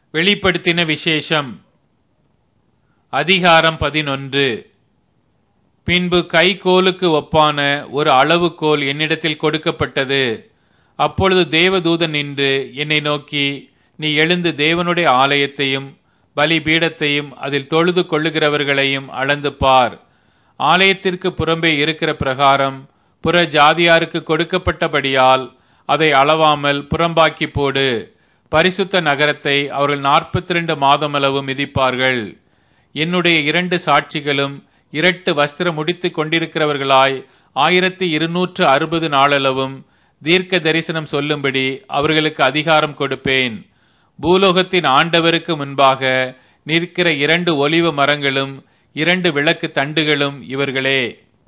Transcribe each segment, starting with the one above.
வெளிப்படுத்தின விசேஷம் அதிகாரம் பதினொன்று பின்பு கைகோலுக்கு ஒப்பான ஒரு அளவுகோல் என்னிடத்தில் கொடுக்கப்பட்டது அப்பொழுது தேவதூதன் நின்று என்னை நோக்கி நீ எழுந்து தேவனுடைய ஆலயத்தையும் பலிபீடத்தையும் அதில் தொழுது கொள்ளுகிறவர்களையும் அளந்து பார் ஆலயத்திற்கு புறம்பே இருக்கிற பிரகாரம் புற ஜாதியாருக்கு கொடுக்கப்பட்டபடியால் அதை அளவாமல் புறம்பாக்கி போடு பரிசுத்த நகரத்தை அவர்கள் நாற்பத்தி ரெண்டு மாதமளவு மிதிப்பார்கள் என்னுடைய இரண்டு சாட்சிகளும் இரட்டு வஸ்திரம் முடித்துக் கொண்டிருக்கிறவர்களாய் ஆயிரத்தி இருநூற்று அறுபது நாளளவும் தீர்க்க தரிசனம் சொல்லும்படி அவர்களுக்கு அதிகாரம் கொடுப்பேன் பூலோகத்தின் ஆண்டவருக்கு முன்பாக நிற்கிற இரண்டு ஒலிவ மரங்களும் இரண்டு விளக்கு தண்டுகளும் இவர்களே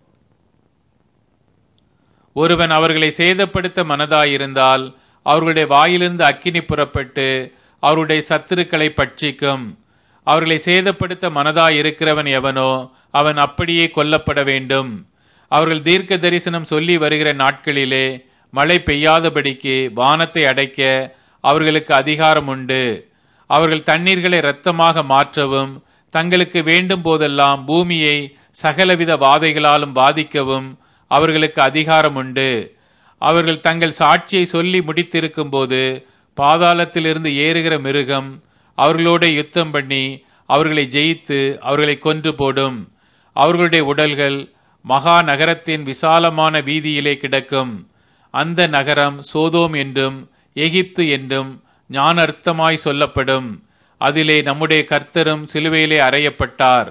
ஒருவன் அவர்களை சேதப்படுத்த மனதாயிருந்தால் அவர்களுடைய வாயிலிருந்து அக்கினி புறப்பட்டு அவருடைய சத்துருக்களை பட்சிக்கும் அவர்களை சேதப்படுத்த மனதாயிருக்கிறவன் எவனோ அவன் அப்படியே கொல்லப்பட வேண்டும் அவர்கள் தீர்க்க தரிசனம் சொல்லி வருகிற நாட்களிலே மழை பெய்யாதபடிக்கு வானத்தை அடைக்க அவர்களுக்கு அதிகாரம் உண்டு அவர்கள் தண்ணீர்களை இரத்தமாக மாற்றவும் தங்களுக்கு வேண்டும் போதெல்லாம் பூமியை சகலவித வாதைகளாலும் பாதிக்கவும் அவர்களுக்கு அதிகாரம் உண்டு அவர்கள் தங்கள் சாட்சியை சொல்லி முடித்திருக்கும் போது பாதாளத்திலிருந்து ஏறுகிற மிருகம் அவர்களோட யுத்தம் பண்ணி அவர்களை ஜெயித்து அவர்களை கொன்று போடும் அவர்களுடைய உடல்கள் மகா நகரத்தின் விசாலமான வீதியிலே கிடக்கும் அந்த நகரம் சோதோம் என்றும் எகிப்து என்றும் ஞானர்த்தமாய் சொல்லப்படும் அதிலே நம்முடைய கர்த்தரும் சிலுவையிலே அறையப்பட்டார்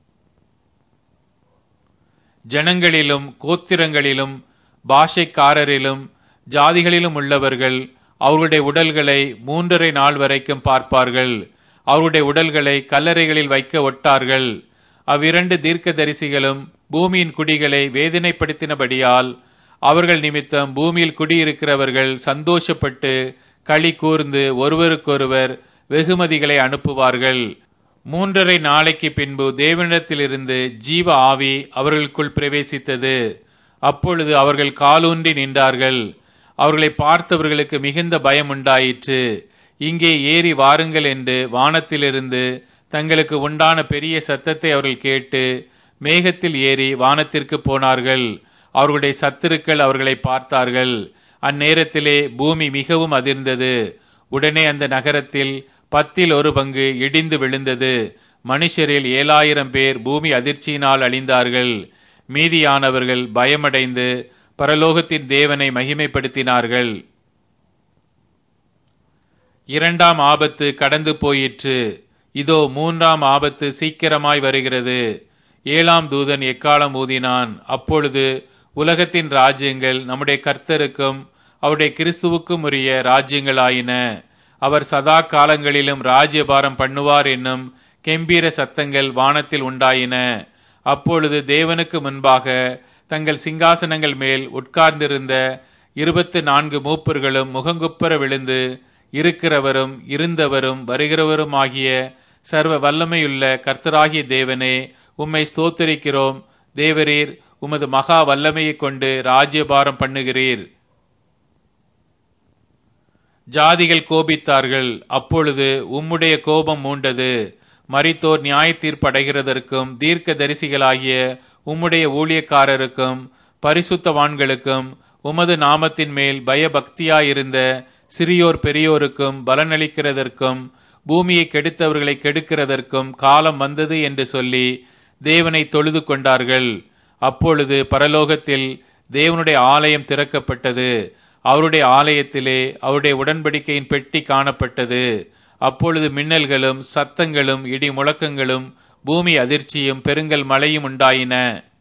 ஜனங்களிலும் கோத்திரங்களிலும் பாஷைக்காரரிலும் ஜாதிகளிலும் உள்ளவர்கள் அவர்களுடைய உடல்களை மூன்றரை நாள் வரைக்கும் பார்ப்பார்கள் அவருடைய உடல்களை கல்லறைகளில் வைக்க ஒட்டார்கள் அவ்விரண்டு தீர்க்கதரிசிகளும் பூமியின் குடிகளை வேதனைப்படுத்தினபடியால் அவர்கள் நிமித்தம் பூமியில் குடியிருக்கிறவர்கள் சந்தோஷப்பட்டு களி கூர்ந்து ஒருவருக்கொருவர் வெகுமதிகளை அனுப்புவார்கள் மூன்றரை நாளைக்கு பின்பு தேவனிடத்திலிருந்து ஜீவ ஆவி அவர்களுக்குள் பிரவேசித்தது அப்பொழுது அவர்கள் காலூன்றி நின்றார்கள் அவர்களை பார்த்தவர்களுக்கு மிகுந்த பயம் உண்டாயிற்று இங்கே ஏறி வாருங்கள் என்று வானத்திலிருந்து தங்களுக்கு உண்டான பெரிய சத்தத்தை அவர்கள் கேட்டு மேகத்தில் ஏறி வானத்திற்கு போனார்கள் அவர்களுடைய சத்துருக்கள் அவர்களை பார்த்தார்கள் அந்நேரத்திலே பூமி மிகவும் அதிர்ந்தது உடனே அந்த நகரத்தில் பத்தில் ஒரு பங்கு இடிந்து விழுந்தது மனுஷரில் ஏழாயிரம் பேர் பூமி அதிர்ச்சியினால் அழிந்தார்கள் மீதியானவர்கள் பயமடைந்து பரலோகத்தின் தேவனை மகிமைப்படுத்தினார்கள் இரண்டாம் ஆபத்து கடந்து போயிற்று இதோ மூன்றாம் ஆபத்து சீக்கிரமாய் வருகிறது ஏழாம் தூதன் எக்காலம் ஊதினான் அப்பொழுது உலகத்தின் ராஜ்யங்கள் நம்முடைய கர்த்தருக்கும் அவருடைய கிறிஸ்துவுக்கும் உரிய ராஜ்யங்களாயின அவர் சதா காலங்களிலும் ராஜ்யபாரம் பண்ணுவார் என்னும் கெம்பீர சத்தங்கள் வானத்தில் உண்டாயின அப்பொழுது தேவனுக்கு முன்பாக தங்கள் சிங்காசனங்கள் மேல் உட்கார்ந்திருந்த இருபத்து நான்கு மூப்பர்களும் முகங்குப்புற விழுந்து இருக்கிறவரும் இருந்தவரும் வருகிறவரும் ஆகிய சர்வ வல்லமையுள்ள கர்த்தராகிய தேவனே உம்மை ஸ்தோத்தரிக்கிறோம் தேவரீர் உமது மகா வல்லமையைக் கொண்டு ராஜ்யபாரம் பண்ணுகிறீர் ஜாதிகள் கோபித்தார்கள் அப்பொழுது உம்முடைய கோபம் மூண்டது மரித்தோர் நியாய தீர்ப்படைகிறதற்கும் தீர்க்க தரிசிகளாகிய உம்முடைய ஊழியக்காரருக்கும் பரிசுத்தவான்களுக்கும் உமது நாமத்தின் மேல் பயபக்தியாயிருந்த சிறியோர் பெரியோருக்கும் பலனளிக்கிறதற்கும் பூமியை கெடுத்தவர்களை கெடுக்கிறதற்கும் காலம் வந்தது என்று சொல்லி தேவனை தொழுது கொண்டார்கள் அப்பொழுது பரலோகத்தில் தேவனுடைய ஆலயம் திறக்கப்பட்டது அவருடைய ஆலயத்திலே அவருடைய உடன்படிக்கையின் பெட்டி காணப்பட்டது அப்பொழுது மின்னல்களும் சத்தங்களும் இடி முழக்கங்களும் பூமி அதிர்ச்சியும் பெருங்கல் மழையும் உண்டாயின